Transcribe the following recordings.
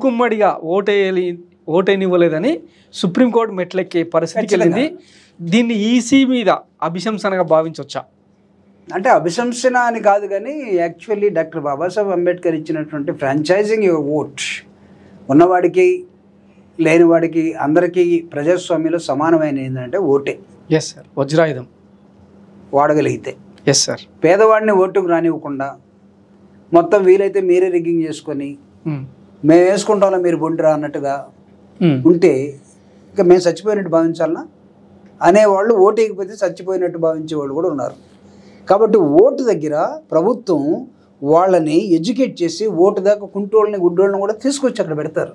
మూకుమ్మడిగా ఓటేయాలి ఓటేనివ్వలేదని సుప్రీంకోర్టు మెట్లెక్కే పరిస్థితికి వెళ్ళింది దీన్ని ఈసీ మీద అభిశంసనగా భావించవచ్చా అంటే అభిశంసన అని కాదు కానీ యాక్చువల్లీ డాక్టర్ బాబాసాహెబ్ అంబేద్కర్ ఇచ్చినటువంటి ఫ్రాంచైజింగ్ యువర్ ఓట్ ఉన్నవాడికి లేనివాడికి అందరికీ ప్రజాస్వామ్యంలో సమానమైన ఏంటంటే ఓటే ఎస్ సార్ వజ్రాయుధం వాడగలిగితే ఎస్ సార్ పేదవాడిని ఓటుకు రానివ్వకుండా మొత్తం వీలైతే మీరే రిగ్గింగ్ చేసుకొని మేము వేసుకుంటాంలో మీరు బొండిరా అన్నట్టుగా ఉంటే ఇంకా మేము చచ్చిపోయినట్టు భావించాలనా అనేవాళ్ళు ఓటు వేయకపోతే చచ్చిపోయినట్టు భావించే వాళ్ళు కూడా ఉన్నారు కాబట్టి ఓటు దగ్గర ప్రభుత్వం వాళ్ళని ఎడ్యుకేట్ చేసి ఓటు దాకా కుంటోళ్ళని గుడ్డోళ్ళని కూడా తీసుకొచ్చి అక్కడ పెడతారు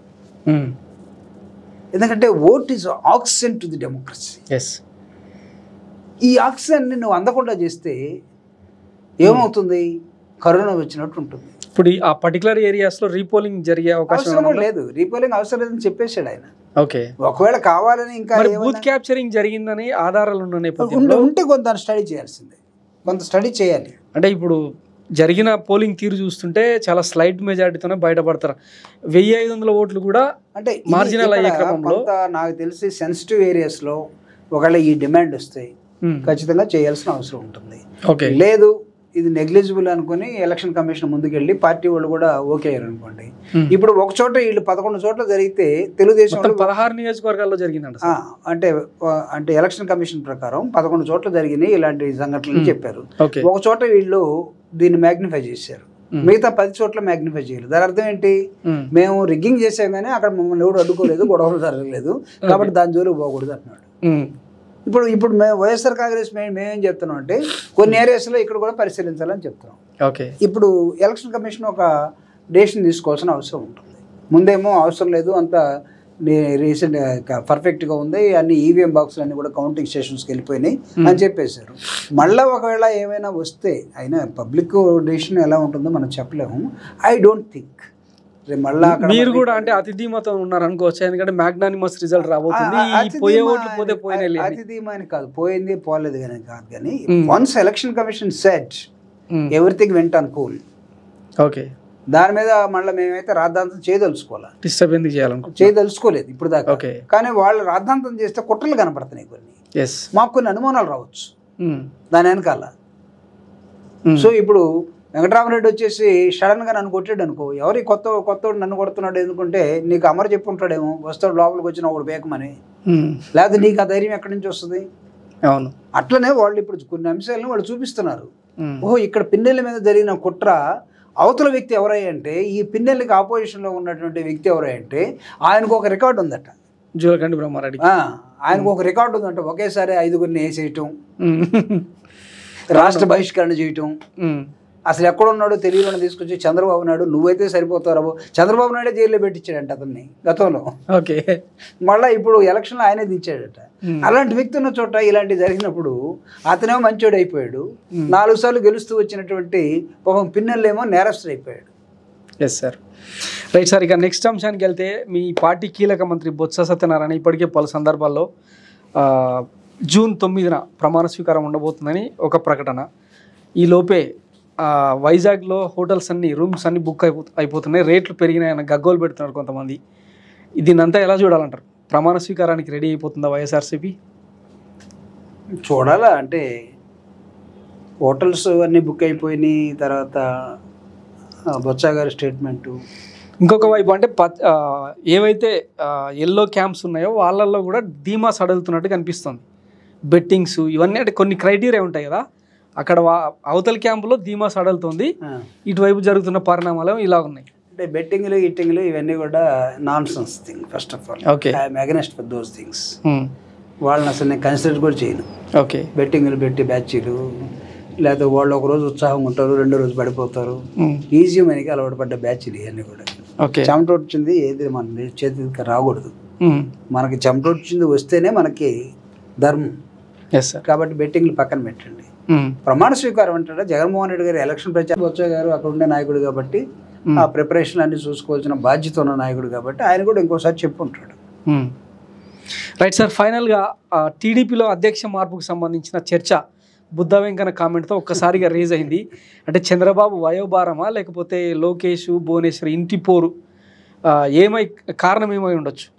ఎందుకంటే vote is oxygen to the democracy yes ఈ ఆక్సిజన్ని నువ్వు అందకుండా చేస్తే ఏమవుతుంది కరోనా వచ్చినట్టు ఉంటుంది ఇప్పుడు ఈ- ఆ పర్టికులర్ ఏరియాస్లో రీపోలింగ్ జరిగే అవకాశం అవసరం కూడా లేదు రీపోలింగ్ అవసరం లేదని చెప్పేశాడు ఆయన ఓకే ఒకవేళ కావాలని ఇంకా మరి ఏమైనా- బూత్ క్యాప్చరింగ్ జరిగిందని ఆధారాలు ఉన్న ఉంటే నేపథ్యంలో ఉంటే కొంత స్టడీ చేయాల్సిందే కొంత స్టడీ చేయాలి అంటే ఇప్పుడు జరిగిన పోలింగ్ తీరు చూస్తుంటే చాలా స్లైట్ మెజారిటీతోనే బయటపడతారు వెయ్యి ఐదు వందల ఓట్లు కూడా అంటే ఇది Marginal అయ్యే ఇక్కడ క్రమంలో- కొంత నాకు తెలిసి సెన్సిటివ్ ఏరియాస్లో ఒకవేళ ఈ డిమాండ్ వస్తే మ్మ్. ఖచ్చితంగా చేయాల్సిన అవసరం ఉంటుంది ఓకే లేదు ఇది నెగ్లిజిబుల్ అనుకుని ఎలక్షన్ కమిషన్ ముందుకెళ్ళి పార్టీ వాళ్ళు కూడా ఓకే అయ్యారు అనుకోండి మ్మ్. ఇప్పుడు ఒక చోట వీళ్ళు పదకొండు చోట్ల జరిగితే తెలుగుదేశం మొత్తం వాళ్ళు- పదహారు నియోజకవర్గాల్లో జరిగిందంట ఆ, అంటే ఆ, అంటే ఎలక్షన్ కమిషన్ ప్రకారం పదకొండు చోట్ల జరిగినాయి ఇలాంటి సంఘటనలు మ్మ్. చెప్పారు ఓకే ఒక చోట వీళ్ళు దీన్ని మ్యాగ్నిఫై చేశారు మ్మ్. మిగతా పది చోట్ల మ్యాగ్నిఫై చేయలేదు దాని అర్థం ఏంటి మ్మ్. మేము రిగ్గింగ్ చేసాం కానీ అక్కడ మమ్మల్ని ఎవడు అడ్డుకోలేదు గొడవలు జరగలేదు కాబట్టి దాని జోలికి పోకూడదు అంటున్నాడు మ్మ్. ఇప్పుడు ఇప్పుడు మేము వైఎస్ఆర్ కాంగ్రెస్ మేము మేమేం చెప్తున్నాం అంటే కొన్ని ఏరియాస్లో ఇక్కడ కూడా పరిశీలించాలని చెప్తున్నాం ఓకే ఇప్పుడు ఎలక్షన్ కమిషన్ ఒక డెసిషన్ తీసుకోవాల్సిన అవసరం ఉంటుంది ముందేమో అవసరం లేదు అంత రీసెంట్ పర్ఫెక్ట్గా ఉంది అన్ని ఈవీఎం బాక్సులు అన్ని కూడా కౌంటింగ్ స్టేషన్స్కి వెళ్ళిపోయినాయి అని చెప్పేశారు మళ్ళీ ఒకవేళ ఏమైనా వస్తే అయినా పబ్లిక్ డెసిషన్ ఎలా ఉంటుందో మనం చెప్పలేము ఐ డోంట్ థింక్ మళ్ళా అక్కడ మీరు మళ్ళీ- కూడా అంటే అతి ధీమతో ఉన్నారు అనుకోవచ్చు ఎందుకంటే మ్యాగ్నానిమస్ రిజల్ట్ రాబోతుంది ఆ- ఆ- ఈ అతి పోయే ధీమా ఓట్లు పోతే అని- పోయినాయి అతి ధీమా అని కాదు పోయింది పోలేదు కానీ కాదు కానీ hmm. Once election commission set everything వెంట అనుకోల్ ఓకే దాని మీద మళ్ళీ మేమైతే రాద్ధాంతం చేయదలుచుకోవాలి డిస్టర్బ్ ఎందుకు చేయాలనుకుంటున్నా చేయదలుచుకోలేదు ఇప్పుడు దాకా ఓకే కానీ వాళ్ళు రాద్ధాంతం చేస్తే కుట్రలు కనపడుతున్నాయి కొన్ని ఎస్ మాకు కొన్ని అనుమానాలు రావచ్చు దాని వెనకాల సో ఇప్పుడు వెంకటరామరెడ్డి వచ్చేసి సడన్ గా నన్ను కొట్టాడు అనుకో ఎవరి కొత్త కొత్తోడు నన్ను కొడుతున్నాడు ఎందుకంటే నీకు అమర చెప్పి ఉంటాడేమో వస్తాడు లోపలికి వచ్చిన ఒకడు బేకమని లేకపోతే నీకు ఆ ధైర్యం ఎక్కడి నుంచి వస్తుంది అవును అట్లనే వాళ్ళు ఇప్పుడు కొన్ని అంశాలను వాళ్ళు చూపిస్తున్నారు మ్మ్. ఓహో ఇక్కడ పిన్నెల మీద జరిగిన కుట్ర అవతల వ్యక్తి ఎవరై అంటే ఈ పిన్నెలకి ఆపోజిషన్లో ఉన్నటువంటి వ్యక్తి ఎవరై అంటే ఆయనకు ఒక రికార్డు ఉందట జూలకండి బ్రహ్మారెడ్డి ఆ, ఆయనకు ఒక రికార్డు ఉందంట ఒకేసారి ఐదుగురిని వేసేయటం మ్మ్. రాష్ట్ర బహిష్కరణ చేయటం మ్మ్. అసలు ఎక్కడున్నాడో తెలియని తీసుకొచ్చి చంద్రబాబు నాయుడు నువ్వైతే సరిపోతావు చంద్రబాబు నాయుడే జైల్లో పెట్టించాడంట అతన్ని గతంలో ఓకే మళ్ళీ ఇప్పుడు ఎలక్షన్లో ఆయనే దించాడట మ్మ్. అలాంటి వ్యక్తి ఉన్న చోట ఇలాంటి జరిగినప్పుడు అతనేమో మంచోడు అయిపోయాడు మ్మ్. నాలుగు సార్లు గెలుస్తూ వచ్చినటువంటి పాపం పిన్నెల్లేమో నేరస్తుడు అయిపోయాడు ఎస్ సార్ రైట్ సార్ ఇక నెక్స్ట్ అంశానికి వెళ్తే మీ పార్టీ కీలక మంత్రి బొత్స సత్యనారాయణ ఇప్పటికే పలు సందర్భాల్లో ఆ, జూన్ తొమ్మిదిన ప్రమాణ స్వీకారం ఉండబోతుందని ఒక ప్రకటన ఈ లోపే ఆ, వైజాగ్లో హోటల్స్ అన్ని రూమ్స్ అన్ని బుక్ అయిపో అయిపోతున్నాయి రేట్లు పెరిగినాయని గగ్గోలు పెడుతున్నారు కొంతమంది దీన్నంతా ఎలా చూడాలంటారు ప్రమాణ స్వీకారానికి రెడీ అయిపోతుందా వైఎస్ఆర్సీపీ చూడాలా అంటే హోటల్స్ అన్నీ బుక్ అయిపోయినాయి తర్వాత ఆ, బొత్స గారి స్టేట్మెంటు ఇంకొక వైపు అంటే ప- ఆ, ఏవైతే ఎల్లో క్యాంప్స్ ఉన్నాయో వాళ్ళల్లో కూడా ధీమా సడలుతున్నట్టు కనిపిస్తుంది బెట్టింగ్స్ ఇవన్నీ అంటే కొన్ని క్రైటీరియా ఉంటాయి కదా అక్కడ వా- అవతల క్యాంపులో ధీమా సడలుతుంది ఆ, ఇటువైపు జరుగుతున్న పరిణామాలు ఇలా ఉన్నాయి అంటే బెట్టింగ్లు గిట్టింగ్లు ఇవన్నీ కూడా nonsense thing first of all Okay. I'm against for those things um, వాళ్ళని అసలు నేను కన్సిడర్ కూడా చేయను ఓకే బెట్టింగ్లు పెట్టి బ్యాచీలు లేకపోతే వాళ్ళు ఒక రోజు ఉత్సాహంగా ఉంటారు రెండో రోజు పడిపోతారు ఉమ్, ఈజీ మనకి అలవాటు పడ్డ బ్యాచ్లు ఇవన్నీ కూడా ఓకే చెమట వచ్చింది ఏది మన చేతికి రాకూడదు ఉమ్, మనకి చెమట వచ్చింది వస్తేనే మనకి ధర్మం ఎస్ సార్ కాబట్టి బెట్టింగ్లు పక్కన పెట్టండి ఉమ్, ప్రమాణ స్వీకారం అంటారా జగన్మోహన్ రెడ్డి గారు ఎలక్షన్ ప్రచారం వచ్చే గారు అక్కడ ఉండే నాయకుడు కాబట్టి ఉమ్, ఆ ప్రిపరేషన్ అన్ని చూసుకోవాల్సిన బాధ్యత ఉన్న నాయకుడు కాబట్టి ఆయన కూడా ఇంకోసారి చెప్పుంటాడు ఉమ్. రైట్ సార్ ఫైనల్గా ఆ, టీడీపీలో అధ్యక్ష మార్పుకు సంబంధించిన చర్చ బుద్ధ వెంకన్న కామెంట్తో ఒక్కసారిగా రేజ్ అయింది అంటే చంద్రబాబు వయోభారమా లేకపోతే లోకేష్ భువనేశ్వర్ ఇంటి పోరు ఆ, ఏమై కారణం ఏమై ఉండొచ్చు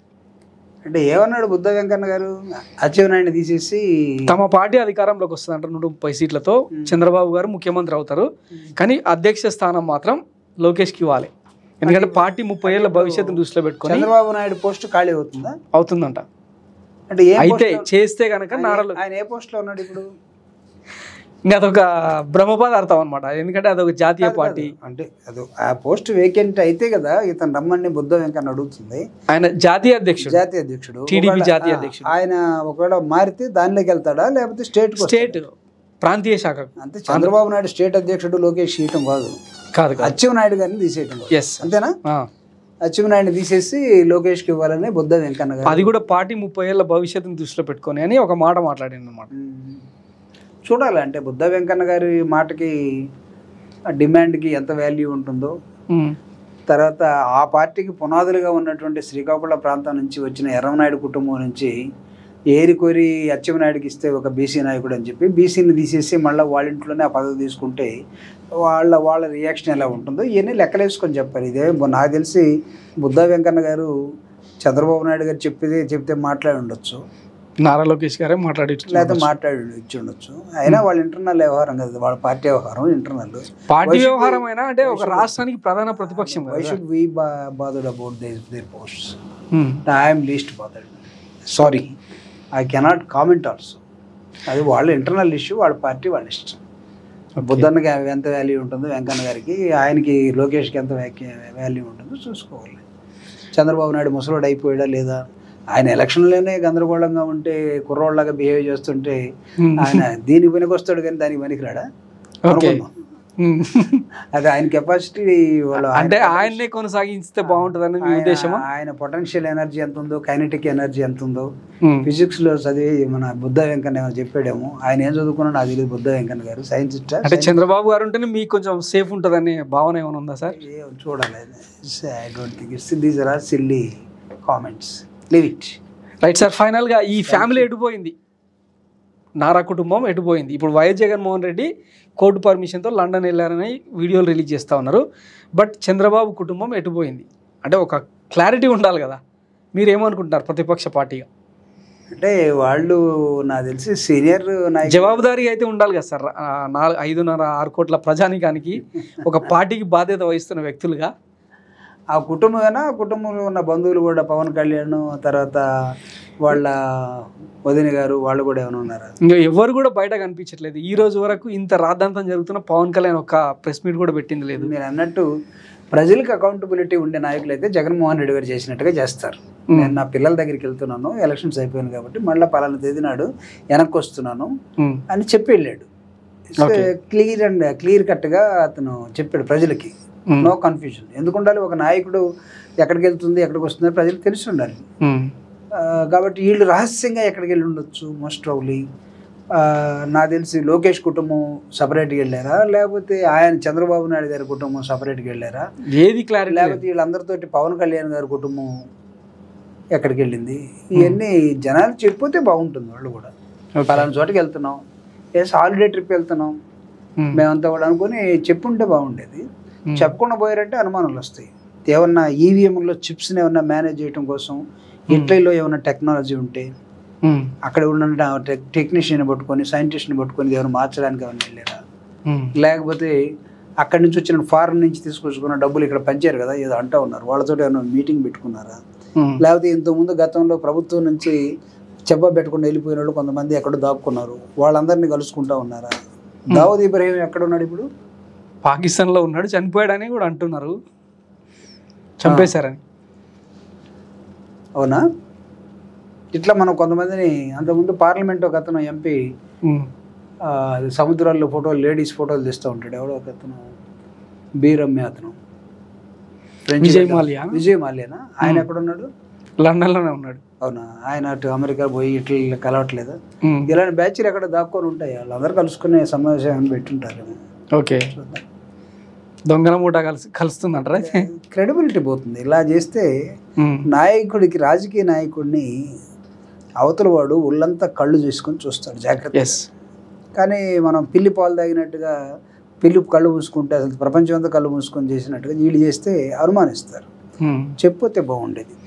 అంటే ఏమన్నాడు బుద్ధ వెంకన్న గారు అచ్చెన్నాయుడిని తీసేసి తమ పార్టీ అధికారంలోకి వస్తుందంటారు నూట ముప్పై సీట్లతో చంద్రబాబు గారు ముఖ్యమంత్రి అవుతారు కానీ అధ్యక్ష స్థానం మాత్రం లోకేష్కి ఇవ్వాలి ఎందుకంటే పార్టీ ముప్పై ఏళ్ళ భవిష్యత్తును దృష్టిలో పెట్టుకొని చంద్రబాబు నాయుడు పోస్ట్ ఖాళీ అవుతుందా అవుతుందంట అంటే ఏ అయితే post లో- చేస్తే కనుక నారలు ఆయన ఏ పోస్ట్ లో ఉన్నాడు ఇప్పుడు ఇంకా అదొక భ్రమ పదార్థం అనమాట ఎందుకంటే అదొక జాతీయ పార్టీ అంటే అది ఆ పోస్ట్ వేకెంట్ అయితే కదా ఇతను రమ్మని బుద్ధ వెంకన్న అడుగుతుంది ఆయన జాతీయ అధ్యక్షుడు జాతీయ అధ్యక్షుడు TDP ఒకవేళ- జాతీయ ఆ, అధ్యక్షుడు. ఆయన ఒకవేళ మారితే దానిలోకి వెళ్తాడా లేకపోతే స్టేట్ స్టేట్ ప్రాంతీయ శాఖ అంతే చంద్రబాబు నాయుడు స్టేట్ అధ్యక్షుడు లోకేష్ చేయటం కాదు కాదు కాదు అచ్చెన్నాయుడు గారిని తీసేయటం కాదు. ఎస్ అంతేనా అచ్చెన్నాయుడిని తీసేసి లోకేష్కి ఇవ్వాలని బుద్ధ వెంకన్న గారు అది కూడా పార్టీ ముప్పై ఏళ్ళ భవిష్యత్తును దృష్టిలో పెట్టుకొని అని ఒక మాట మాట్లాడింది అనమాట ఉమ్. చూడాలి అంటే బుద్ధ వెంకన్న గారి మాటకి ఆ డిమాండ్కి ఎంత వాల్యూ ఉంటుందో తర్వాత ఆ పార్టీకి పునాదులుగా ఉన్నటువంటి శ్రీకాకుళం ప్రాంతం నుంచి వచ్చిన ఎర్రమనాయుడు కుటుంబం నుంచి ఏరి కోరి అచ్చెన్నాయుడికి ఇస్తే ఒక బీసీ నాయకుడు అని చెప్పి బీసీని తీసేసి మళ్ళీ వాళ్ళ ఇంట్లోనే ఆ పదవి తీసుకుంటే వాళ్ళ వాళ్ళ రియాక్షన్ ఎలా ఉంటుందో ఇవన్నీ లెక్కలేసుకొని చెప్పారు ఇదే బు- నాకు తెలిసి బుద్ధ వెంకన్న గారు చంద్రబాబు నాయుడు గారు చెప్పేది చెప్తే మాట్లాడి ఉండొచ్చు నారా లోకేష్ గారే మాట్లాడి లేకపోతే మాట్లాడి ఇచ్చి ఉండొచ్చు అయినా వాళ్ళ ఇంటర్నల్ వ్యవహారం కదా వాళ్ళ పార్టీ వ్యవహారం ఇంటర్నల్ పార్టీ వ్యవహారం అయినా అంటే ఒక రాష్ట్రానికి ప్రధాన ప్రతిపక్షం వై కదా should we bothered about their their posts um. I'm least bothered sorry I cannot comment also అది వాళ్ళ ఇంటర్నల్ ఇష్యూ వాళ్ళ పార్టీ వాళ్ళ ఇష్టం బుద్ధన్నకి ఎంత వాల్యూ ఉంటుందో వెంకన్న గారికి ఆయనకి లోకేష్కి ఎంత వాల్యూ ఉంటుందో చూసుకోవాలి చంద్రబాబు నాయుడు ముసలోడు అయిపోయాడా లేదా ఆయన ఎలక్షన్లోనే గందరగోళంగా ఉంటే కుర్రోళ్ళగా బిహేవ్ చేస్తుంటే ఉమ్. ఆయన దీనికి పనికి వస్తాడు కానీ దానికి పనికిరాడా ఓకే అనుకుందాం. ఉమ్. అది ఆయన కెపాసిటీ వాళ్ళు అంటే ఆయన- ఆయన్నే కొనసాగిస్తే బాగుంటుందని మీ ఆయన- ఉద్దేశమా ఆయన పొటెన్షియల్ ఎనర్జీ ఎంత ఉందో కైనటిక్ ఎనర్జీ ఎంత ఉందో ఉమ్. ఫిజిక్స్ లో చదివి మన బుద్ధ వెంకన్న ఏమో చెప్పాడేమో ఆయన ఏం చదువుకున్నాడు నాకు తెలియదు బుద్ధ వెంకన్న గారు సైంటిస్ట్ అంటే చంద్రబాబు గారు ఉంటేనే మీకు కొంచెం సేఫ్ ఉంటుందనే భావన ఏమైనా ఉందా సార్ చూడాలి I don't think it's these are silly comments leave it right sir final గా ఈ ఫ్యామిలీ ఎటుపోయింది నారా కుటుంబం ఎటుపోయింది ఇప్పుడు వైఎస్ జగన్మోహన్ రెడ్డి కోర్టు పర్మిషన్తో లండన్ వెళ్ళారని వీడియోలు రిలీజ్ చేస్తూ ఉన్నారు బట్ చంద్రబాబు కుటుంబం ఎటుపోయింది అంటే ఒక క్లారిటీ ఉండాలి కదా మీరు ఏమనుకుంటున్నారు ప్రతిపక్ష పార్టీగా అంటే వాళ్ళు నాకు తెలిసి సీనియర్ నాయకులు జవాబుదారీ అయితే ఉండాలి కదా సార్ ఆ, నాలుగు ఐదున్నర ఆరు కోట్ల ప్రజానికానికి ఒక పార్టీకి బాధ్యత వహిస్తున్న వ్యక్తులుగా ఆ కుటుంబమైనా ఆ కుటుంబంలో ఉన్న బంధువులు కూడా పవన్ కళ్యాణ్ తర్వాత వాళ్ళ వదిన గారు వాళ్ళు కూడా ఏమైనా ఉన్నారా ఇంకా ఎవరు కూడా బయట కనిపించట్లేదు ఈ రోజు వరకు ఇంత రాద్ధాంతం జరుగుతున్న పవన్ కళ్యాణ్ ఒక ప్రెస్ మీట్ కూడా పెట్టింది లేదు మీరు అన్నట్టు ప్రజలకు అకౌంటబిలిటీ ఉండే నాయకులు అయితే జగన్మోహన్ రెడ్డి గారు చేసినట్టుగా చేస్తారు Hmm. నేను నా పిల్లల దగ్గరికి వెళ్తున్నాను ఎలక్షన్స్ అయిపోయాను కాబట్టి మళ్ళీ పలానా తేదీ నాడు వెనక్కి వస్తున్నాను ఉమ్. అని చెప్పి వెళ్ళాడు Okay. క్లియర్ అండ్ క్లియర్ కట్గా అతను చెప్పాడు ప్రజలకి ఉమ్. నో కన్ఫ్యూజన్ ఎందుకు ఉండాలి ఒక నాయకుడు ఎక్కడికి వెళ్తుంది ఎక్కడికి వస్తుందో ప్రజలకు తెలిసి ఉండాలి ఉమ్. ఆ, కాబట్టి వీళ్ళు రహస్యంగా ఎక్కడికి వెళ్ళి ఉండొచ్చు మోస్ట్ ప్రాబ్లీ నాకు తెలిసి లోకేష్ కుటుంబం సపరేట్గా వెళ్ళారా లేకపోతే ఆయన చంద్రబాబు నాయుడు గారి కుటుంబం సపరేట్గా వెళ్ళారా ఏది క్లారిటీ లేకపోతే వీళ్ళందరితోటి పవన్ కళ్యాణ్ గారి కుటుంబం ఎక్కడికి వెళ్ళింది ఇవన్నీ జనాలు చెప్పితే బాగుంటుంది వాళ్ళు కూడా పలానా చోటకి వెళ్తున్నాం ఎస్ హాలిడే ట్రిప్ వెళ్తున్నాం మేమంతా కూడా అనుకుని చెప్పుంటే బాగుండేది చెప్పకుండా పోయారంటే అనుమానాలు వస్తాయి ఏమన్నా ఈవీఎంలో చిప్స్ని ఏమన్నా మేనేజ్ చేయడం కోసం ఇట్లీలో ఏమన్నా టెక్నాలజీ ఉంటే అక్కడ ఉన్న టెక్నీషియన్ పట్టుకొని సైంటిస్ట్ని పట్టుకొని ఏమైనా మార్చడానికి ఏమైనా వెళ్ళారా లేకపోతే అక్కడి నుంచి వచ్చిన ఫారెన్ నుంచి తీసుకొచ్చుకున్న డబ్బులు ఇక్కడ పంచారు కదా ఏదో అంటూ ఉన్నారు వాళ్ళతో ఏమైనా మీటింగ్ పెట్టుకున్నారా లేకపోతే ఇంతకుముందు గతంలో ప్రభుత్వం నుంచి చెప్ప పెట్టకుండా వెళ్ళిపోయిన వాళ్ళు కొంతమంది ఎక్కడో దాక్కున్నారు వాళ్ళందరినీ కలుసుకుంటా ఉన్నారా దావూద్ ఇబ్రహీం ఎక్కడ ఉన్నాడు ఇప్పుడు పాకిస్తాన్ లో ఉన్నాడు చనిపోయాడని కూడా అంటున్నారు చంపేశారని అవునా ఇట్లా మనం కొంతమందిని అంతకుముందు పార్లమెంట్ ఒక అతను ఎంపీ ఉమ్. ఆ, అది సముద్రాల్లో ఫోటోలు లేడీస్ ఫోటోలు తీస్తూ ఉంటాడు ఎవడో ఒక అతను బీరమ్మే అతను ఫ్రెంచ్ విజయ్ leader. మాల్యా? విజయ్ మాల్యానా ఆయన ఎక్కడ ఉన్నాడు లండన్ లోనే ఉన్నాడు అవునా ఆయన అటు అమెరికా పోయి ఇట్లా కలవట్లేదా ఉమ్. ఇలాంటి బ్యాచ్లు ఎక్కడ దాక్కొని ఉంటాయి వాళ్ళందరూ కలుసుకునే సమావేశం ఏమైనా పెట్టుంటారు ఓకే దొంగల మూట కలిసి కలుస్తుందంటారా క్రెడిబిలిటీ పోతుంది ఇలా చేస్తే ఉమ్. నాయకుడికి రాజకీయ నాయకుడిని అవతల వాడు ఒళ్ళంతా కళ్ళు చూసుకొని చూస్తాడు జాగ్రత్త ఎస్ కానీ మనం పిల్లి పాలు తాగినట్టుగా పిల్లి కళ్ళు మూసుకుంటే అసలు ప్రపంచం అంతా కళ్ళు మూసుకొని చేసినట్టుగా వీళ్ళు చేస్తే అనుమానిస్తారు ఉమ్. చెప్పితే బాగుండేది